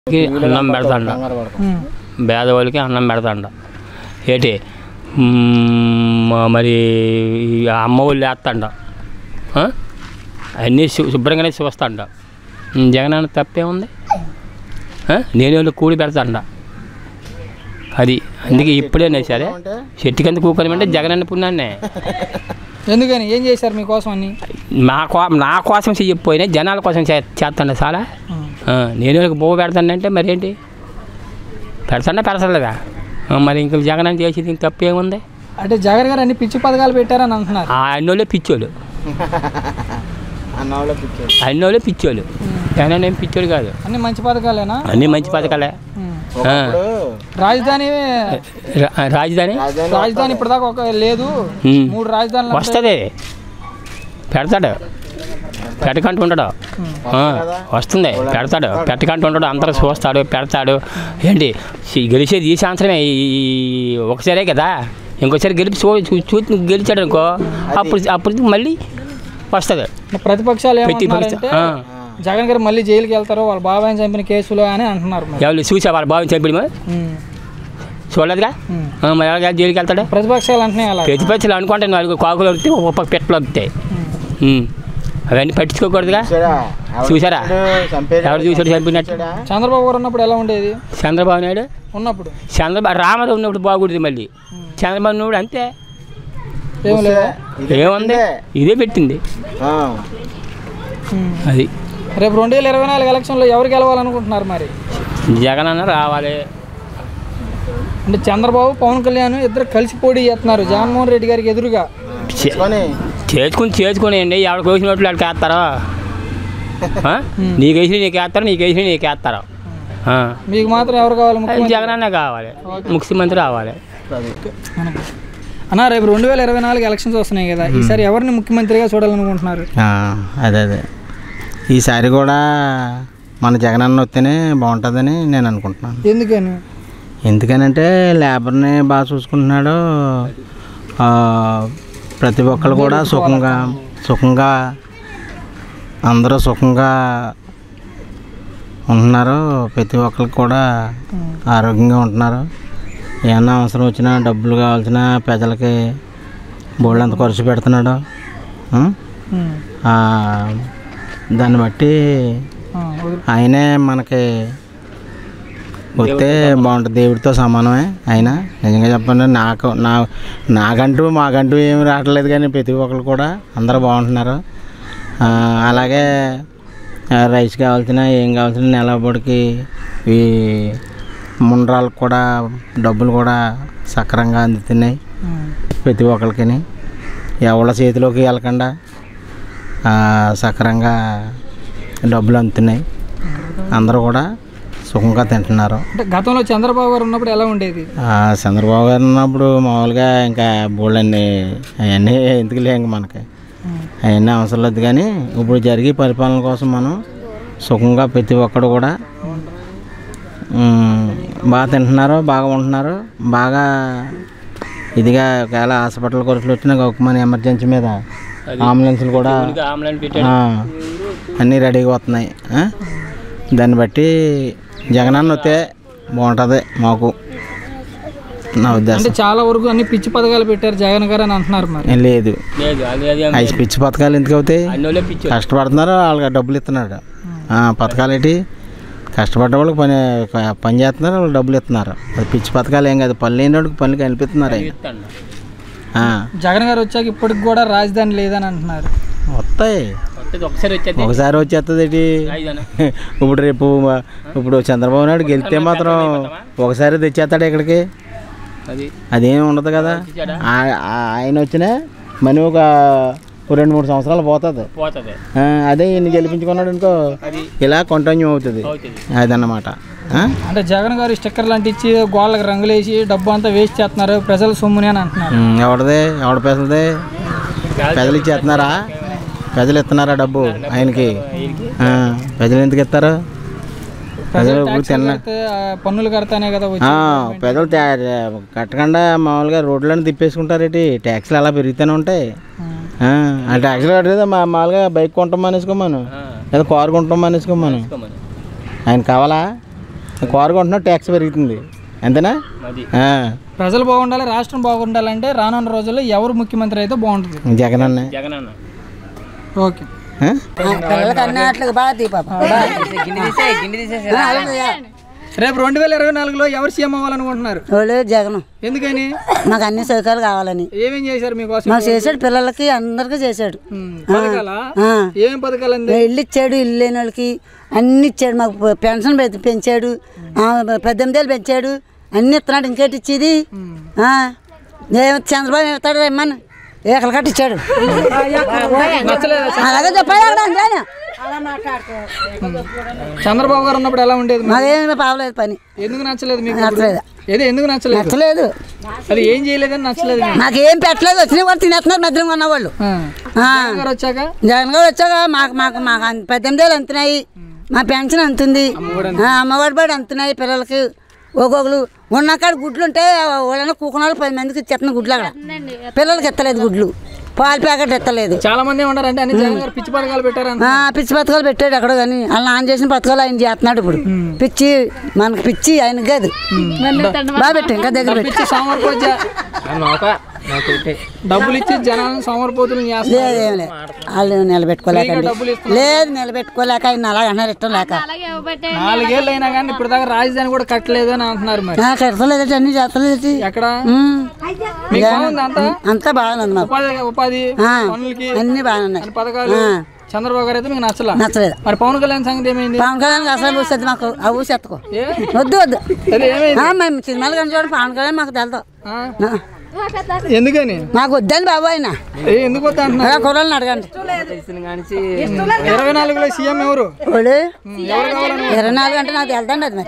కి అన్నం పెడతాండ ఉమ్. పేదవాళ్ళకి అన్నం పెడతాండ ఏంటి మ్మ్, మరి ఈ అమ్మ వాళ్ళు వేస్తాండ ఆ? అన్నీ శు- శుభ్రంగానే చూస్తాండ ఉమ్, జగన్ అన్న తప్పేముంది ఆ? నేను వాళ్ళు కూడి పెడతాండ అది అందుకే ఇప్పుడే సరే చెట్టు కింద కూకొని జగన్ అన్న పుణ్యాన్నే ఎందుకని ఏం చేశారు మీకోసం అన్ని మా కో నా కోసం చెయ్యకపోయినా జనాల కోసం చే చేస్తాండ చాలా ఉమ్. ఆ, నేను వాళ్ళకి బొవ్వ పెడతానంటే మరి ఏంటి పెడతాడా పెడతలేదా ఆ, మరి ఇంక జగన్ అని చేసేది ఇంక తప్పు ఏముంది అంటే జగన్ గారు అన్ని పిచ్చి పథకాలు పెట్టారని అంటున్నారు ఆ అన్నోళ్ళే పిచ్చోళ్ళు అన్నవాళ్ళ పిచ్చారు అన్నోళ్ళే పిచ్చోళ్ళు జగన్ ఏం పిచ్చోడు కాదు అన్ని మంచి పథకాలేనా అన్నీ మంచి పథకాలే ఉమ్. ఆ. రాజధాని రా- రాజధాని రాజధాని రాజధాని ఇప్పటిదాకా ఒక లేదు ఉమ్. మూడు రాజధానులు అంటే- వస్తుంది పెడతాడు పెట్టకంటూ ఉండడు ఆ, వస్తుంది పెడతాడు పెట్టకంటూ ఉండడు అందరూ చూస్తాడు పెడతాడు ఏంటి ఈ గెలిచేది ఈ సంవత్సరమే ఈ- ఈ ఒకసారే కదా ఇంకోసారి గెలిపి చూ చూ- చూసి గెలిచాడు అనుకో అప్పుడు అప్పుడు మళ్ళీ వస్తుంది ప్రతిపక్షాలు ప్రతి ఏమంటున్నారంటే ఆ. జగన్ గారు మళ్ళీ జైలుకి వెళ్తారు వాళ్ళ బాబాయ్ చంపిన కేసులు అని అంటున్నారు మరి ఎవరు చూసా వాళ్ళ బాబు చంపిడి మరి ఉమ్. చూడలేదుగా ఉమ్. ఆ, మరి ఎలా జైలుకి వెళ్తాడు ప్రతిపక్షాలు అంటున్నాయి అలా ప్రతిపక్షాలు అనుకుంటే నాలుగు కాకులు వస్తే ఒక పక్క పెట్టలు వస్తాయి ఉమ్. అవన్నీ పట్టించుకోకూడదుగా చూసారా? ఎవరు చూసారా? చూసాడు? చంపేశాడు. ఎవరు చూసాడు చంపినట్టు చూసాడా? చంద్రబాబు గారు ఉన్నప్పుడు ఎలా ఉండేది చంద్రబాబు నాయుడు ఉన్నప్పుడు చంద్రబాబు రామారావు ఉన్నప్పుడు బాగుంటుంది మళ్ళీ చంద్రబాబు నాయుడు అంతే ఏం లేదు ఇదే ఏముంది ఇదే పెట్టింది ఆ. ఉమ్. అది రేపు రెండు వేల ఇరవై నాలుగు ఎలక్షన్లో ఎవరు గెలవాలనుకుంటున్నారు మరి జగన్ అన్న రావాలి అంటే చంద్రబాబు పవన్ కళ్యాణ్ ఇద్దరు కలిసి పోటీ చేస్తున్నారు జగన్మోహన్ రెడ్డి గారికి ఎదురుగా చే- కొని చేసుకుని చేసుకునేయండి ఎవరికి వేసినట్లు వాళ్ళకి వేస్తారో ఆ? నీకు వేసి నీకు వేస్తారు నీకు వేసి నీకు వేస్తారు ఆ. మీకు మాత్రం ఎవరు కావాలి ముఖ్యమంత్రి జగన్ అన్న కావాలి ముఖ్యమంత్రి రావాలి అది. అన్న రేపు రెండు వేల ఇరవై నాలుగు ఎలక్షన్స్ వస్తున్నాయి కదా ఈసారి ఎవరిని ముఖ్యమంత్రిగా చూడాలనుకుంటున్నారు ఆ, అదే అదే ఈసారి కూడా మన జగనన్న వస్తేనే బాగుంటుందని నేను అనుకుంటున్నాను ఎందుకని ఎందుకనంటే లేబర్ని బాగా చూసుకుంటున్నాడు ఆ, ప్రతి ఒక్కరు కూడా సుఖంగా సుఖంగా అందరూ సుఖంగా ఉంటున్నారు ప్రతి ఒక్కరికి కూడా ఆరోగ్యంగా ఉంటున్నారు ఏమన్నా అవసరం వచ్చినా డబ్బులు కావాల్సిన ప్రజలకి బోళ్ళంత ఖర్చు పెడుతున్నాడు ఆ? ఉమ్. ఆ, దాన్ని బట్టి ఆ, వదిలి- ఆయనే మనకి వస్తే బాగుంటుంది దేవుడితో సమానమే ఆయన నిజంగా చెప్పండి నాకు నా నాకంటూ మాకంటూ ఏమి రావట్లేదు కానీ ప్రతి ఒక్కరు కూడా అందరూ బాగుంటున్నారు ఆ, అలాగే ఆ, రైస్ కావాల్సిన ఏం కావాల్సిన నెలబడికి ఈ ముండ్రాలకు కూడా డబ్బులు కూడా సక్రంగా అందుతున్నాయి ఉమ్. ప్రతి ఒక్కరికి ఎవళ్ళ చేతిలోకి వెళ్ళకుండా ఆ, సక్రంగా డబ్బులు అందుతున్నాయి అందరూ కూడా సుఖంగా తింటున్నారు అంటే గతంలో చంద్రబాబు గారు ఉన్నప్పుడు ఎలా ఉండేది ఆ, చంద్రబాబు గారు ఉన్నప్పుడు మామూలుగా ఇంకా బోళ్ళన్ని అవన్నీ ఎందుకు లేవు ఇంక మనకి ఉమ్. అవన్నీ అవసరం లేదు కానీ ఇప్పుడు జరిగే పరిపాలన కోసం మనం సుఖంగా ప్రతి ఒక్కడు కూడా ఉమ్, బాగా తింటున్నారు బాగా ఉంటున్నారు బాగా ఇదిగా ఒకవేళ హాస్పిటల్ ఖర్చులు వచ్చినా గొప్పమని ఎమర్జెన్సీ మీద అంబులెన్స్లు కూడా ఆమ్లైన్ పెట్టాడు ఆ, అన్నీ రెడీగా వస్తున్నాయి ఆ? దాన్ని బట్టి జగనన్న వస్తే బాగుంటుంది మాకు నా అంటే ఉద్దేశం చాలా వరకు అన్ని పిచ్చి పథకాలు పెట్టారు జగన్ గారు అని అంటున్నారు మరి ఏం లేదు లేదు అది అది ఏం ఐదు పిచ్చి పథకాలు ఎందుకు అవుతాయి అన్నోళ్ళే పిచ్చి కష్టపడుతున్నారు వాళ్ళకి డబ్బులు ఇస్తున్నాడు ఆ, పథకాలు ఏంటి కష్టపడ్డ వాళ్ళకి పని పని చేస్తున్నారు వాళ్ళు డబ్బులు ఇస్తున్నారు అది పిచ్చి పథకాలు ఏం కాదు పని లేని వాడికి పనులు కనిపిస్తున్నారు ఆయన ఇస్తాడు ఆ, జగన్ గారు వచ్చాక ఇప్పటికి కూడా రాజధాని లేదని అంటున్నారు వస్తాయి వస్తుంది ఒకసారి వచ్చేది ఒకసారి వచ్చేస్తుంది ఏంటి రాజధాని ఇప్పుడు రేపు మా- ఇప్పుడు చంద్రబాబు నాయుడు గెలిస్తే మాత్రం ఒకసారి తెచ్చేస్తాడు ఇక్కడికి అది అదేం ఉండదు కదా ఆ- ఆ- ఆయన వచ్చినా మనీ ఒక ఓ రెండు మూడు సంవత్సరాలు పోతుంది పోతుంది ఆ, అదే ఈయన గెలిపించుకున్నాడు అనుకో అది ఇలా కంటిన్యూ అవుతుంది అవుతుంది అదన్నమాట ఆ? అంటే జగన్ గారు స్టిక్కర్లు అంటే ఇచ్చి గోళ్ళకి రంగులేసి డబ్బు అంతా వేస్ట్ చేస్తున్నారు ప్రజల సొమ్ముని అని అంటున్నారు ఉమ్, ఎవరిది ఎవడ పెసలది ప్రజలు ఇచ్చేస్తున్నారా ప్రజలు ఇస్తున్నారా డబ్బు ఆయనకి ఆ, ప్రజలు ఎందుకు ఇస్తారు ప్రజలు ఇప్పుడు తిన్న కడితే, ఆ, పన్నులు కడతానే కదా వచ్చి ఆ, ప్రజలు తే- కట్టకుండా మామూలుగా రోడ్లను తిప్పేసుకుంటారేటి ట్యాక్స్లు అలా పెరుగుతూనే ఉంటాయి ఆ, ఆ ట్యాక్స్లు కట్టేది మా మామూలుగా బైక్ కొంటాం మానేసుకోమను లేదా కారు కొంటాం మానేసుకోమను ఆయన కావాలా కారు కొంటున్నావు ట్యాక్స్ పెరుగుతుంది అంతేనా అది ఆ, ప్రజలు బాగుండాలి రాష్ట్రం బాగుండాలంటే రానున్న రోజుల్లో ఎవరు ముఖ్యమంత్రి అయితే బాగుంటుంది జగన్ అన్న జగన్ అన్న ఓకే ఆ? పిల్లలకి అన్ని ఆటలకు బాగా తీ పాప రేపు రెండు వేల ఇరవై నాలుగులో ఎవరు సీఎం అవ్వాలనుకుంటున్నారు వాళ్ళు జగన్ ఎందుకని మాకు అన్ని సౌకర్యాలు కావాలని ఏమేం చేశారు మీకోసం మాకు చేశాడు పిల్లలకి అందరికీ చేశాడు ఉమ్, పథకాలా ఆ. ఏమేం పథకాలు అంది ఇల్లు ఇచ్చాడు ఇల్లు లేని వాళ్ళకి అన్ని ఇచ్చాడు మాకు పెన్షన్ పె- పెంచాడు ఆ, పద్దెనిమిది ఏళ్ళు పెంచాడు అన్ని ఇస్తున్నాడు ఇంకేటి ఇచ్చేది ఆ, ఏం చంద్రబాబు ఇస్తాడు రమ్మని ఏకలు కట్టి ఇచ్చాడు నచ్చలేదా అలాగే చెప్పాలి అక్కడ అంతేనా? చంద్రబాబు గారు ఉన్నప్పుడు ఎలా ఉండేది మరి? మాకేమీ పావలేదు పని ఎందుకు నచ్చలేదు మీకు నచ్చలేదు ఏదో ఎందుకు నచ్చలేదు నచ్చలేదు అది ఏం చేయలేదని నచ్చలేదు మీకు. మాకేం పెట్టలేదు వచ్చినా కూడా తినేస్తున్నారు మధ్యలో ఉన్నవాళ్ళు ఆ. ఆ. జగన్ గారు వచ్చాక జగన్ గారు వచ్చాక మాకు మాకు మాకు అంత పద్దెనిమిది వేలు అంతున్నాయి మా పెన్షన్ అంతుంది ఆ, అమ్మఒడి బడి అంతున్నాయి పిల్లలకి ఒక్కొక్కరు ఉన్న కాడ గుడ్లు ఉంటే వాళ్ళని కూకునాలు పది మందికి ఇచ్చేస్తున్న గుడ్లు అక్కడ పిల్లలకి ఎత్తలేదు గుడ్లు పాలు ప్యాకెట్ ఎత్తలేదు చాలా మంది ఏమంటారు అంటే అన్ని జగన్ గారు పిచ్చి పథకాలు పెట్టారని ఆ, పిచ్చి పథకాలు పెట్టాడు అక్కడ కానీ వాళ్ళు నాన్న చేసిన పథకాలు ఆయన చేస్తున్నాడు ఇప్పుడు పిచ్చి మనకి పిచ్చి ఆయనకి కాదు బాగా పెట్టు ఇంకా దగ్గర పెట్టు పిచ్చి సోమరిపోతు డబ్బులు ఇచ్చి జనాలను సోమరిపోతులు చేస్తారు లేదు ఏం లేదు వాళ్ళు నిలబెట్టుకోలేకండి డబ్బులు లేదు నిలబెట్టుకోలేక ఆయన అలా అన్నారు ఇష్టం లేక నాలుగేళ్ళు అయినా కానీ ఇప్పుడు దాకా రాజధాని కూడా కట్టలేదు అని అంటున్నారు మరి ఆ, కడతలేదట అన్ని చేస్తలేదటి ఎక్కడ ఉమ్. మీకు బాగుంది అంతా అంతా బాగానే ఉంది మాకు ఉపాధి ఉపాధి ఆ, పనులకి అన్ని బాగానే ఉన్నాయి అన్ని పథకాలు ఆ. చంద్రబాబు గారు అయితే మీకు నచ్చలా నచ్చలేదు మరి పవన్ కళ్యాణ్ సంగతి ఏమైంది పవన్ కళ్యాణ్ అసలు ఊసేది మాకు ఆ ఊసెత్తుకో ఏ? వద్దు వద్దు అదే ఏమైంది ఆ, మేము సినిమాలు కానీ చూడండి పవన్ కళ్యాణ్ మాకు తెలుదు ఆ? ఎందుకని మాకు వద్దని బాబు ఆయన ఏ, ఎందుకు వద్దా అంటున్నారు ఆ, కుర్రాళ్ళని అడగండి ఇరవై నాలుగులో సీఎం ఎవరు వాళ్ళు ఎవరు కావాలని ఇరవై నాలుగు అంటే నాకు తెలుదండి అది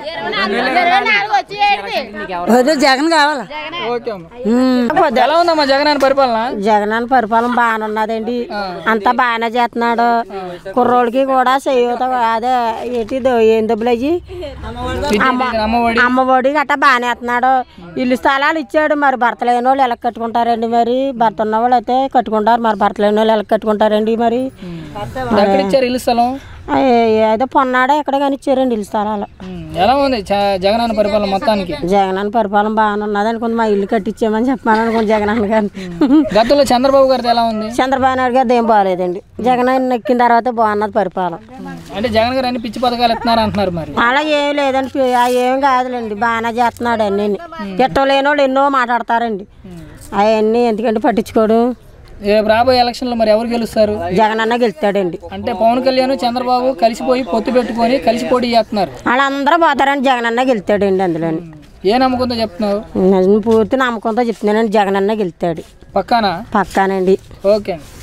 మరి వద్దు జగన్ కావాలా ఓకే అమ్మ ఉమ్. ఎలా ఉందమ్మా జగన్ అని పరిపాలన జగనన్న పరిపాలన బాగానే ఉన్నదండి అంతా బాగానే చేస్తున్నాడు కుర్రోడికి కూడా చేయూత అదే ఏంటి దో- ఏం డబ్బులు అయ్యి అమ్మఒడి అమ్మఒడి గట్టా బాగానే వేస్తున్నాడు ఇల్లు స్థలాలు ఇచ్చాడు మరి భర్త లేని వాళ్ళు ఎలా కట్టుకుంటారండి మరి భర్త ఉన్న వాళ్ళు అయితే కట్టుకుంటారు మరి భర్త లేని వాళ్ళు ఎలా కట్టుకుంటారండి మరి ఎక్కడ ఇచ్చారు ఇల్లు స్థలం ఆ, ఏ- ఏదో పొన్నాడే ఎక్కడ కానీ ఇచ్చారండి ఇల్లు స్థలాలు ఉమ్, ఎలా ఉంది చ- జగన్ అన్న పరిపాలన మొత్తానికి జగనన్న పరిపాలన బాగానే ఉన్నది అనుకుంది మా ఇల్లు కట్టించామని చెప్పాను అనుకుంది జగనన్న గారిని గతంలో చంద్రబాబు గారిది ఎలా ఉంది చంద్రబాబు నాయుడు గారిది ఏం బాగాలేదండి జగన్ ఎక్కిన తర్వాత బాగున్నది పరిపాలన అంటే జగన్ గారు అన్ని పిచ్చి పథకాలు ఇస్తున్నారు అంటున్నారు మరి అలా ఏం లేదండి పి- ఆ ఏం కాదులేండి బాగానే చేస్తున్నాడు అన్నీ తిట్టం లేని వాళ్ళు ఎన్నో మాట్లాడతారండి అవన్నీ ఎందుకంటే పట్టించుకోడు రేపు రాబోయే ఎలక్షన్లో మరి ఎవరు గెలుస్తారు జగనన్న గెలుస్తాడండి అంటే పవన్ కళ్యాణ్ చంద్రబాబు కలిసిపోయి పొత్తు పెట్టుకొని కలిసి పోటీ చేస్తున్నారు వాళ్ళందరూ పోతారండి జగనన్న గెలుస్తాడండి అందులోని ఏ నమ్మకంతో చెప్తున్నావు నేను పూర్తి నమ్మకంతో చెప్తున్నానండి జగనన్న గెలుస్తాడు పక్కానా పక్కానండి ఓకే అండి